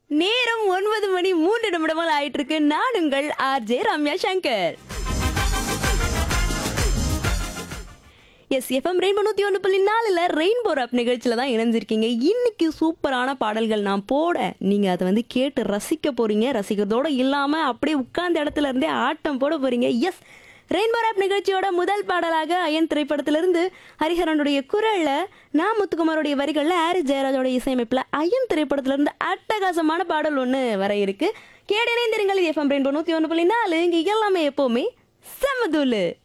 நேரம் ஒன்பது மணி மூன்று நிமிடங்கள் ஆயிட்டு இருக்கு நான் உங்கள் RJ Ramya Shankar yes FM Rainbow நூற்றி ஒன்று புள்ளி நாலில் ரெயின்போ ரப் நிகழ்ச்சியில் தான் இணைஞ்சிருக்கீங்க இன்னைக்கு சூப்பரான பாடல்கள் நான் போட நீங்கள் அதை வந்து கேட்டு ரசிக்க போறீங்க ரசிக்கிறதோட இல்லாமல் அப்படியே உட்கார்ந்த இடத்துல இருந்தே ஆட்டம் போட போறீங்க எஸ் ரெயின்போ ரேப் நிகழ்ச்சியோட முதல் பாடலாக அயன் திரைப்படத்திலிருந்து ஹரிஹரனுடைய குரல்ல நான் முத்துக்குமாரோடைய வரிகளில் ஆரி ஜெயராஜோட இசையமைப்பில் அயன் திரைப்படத்திலிருந்து அட்டகாசமான பாடல் ஒன்று வர இருக்கு கேடினேந்திரங்கள் எஃப்எம் ரெயின்போ நூற்றி ஒன்று புள்ளி நாலு இங்கே எல்லாமே எப்போவுமே செம்மதூலு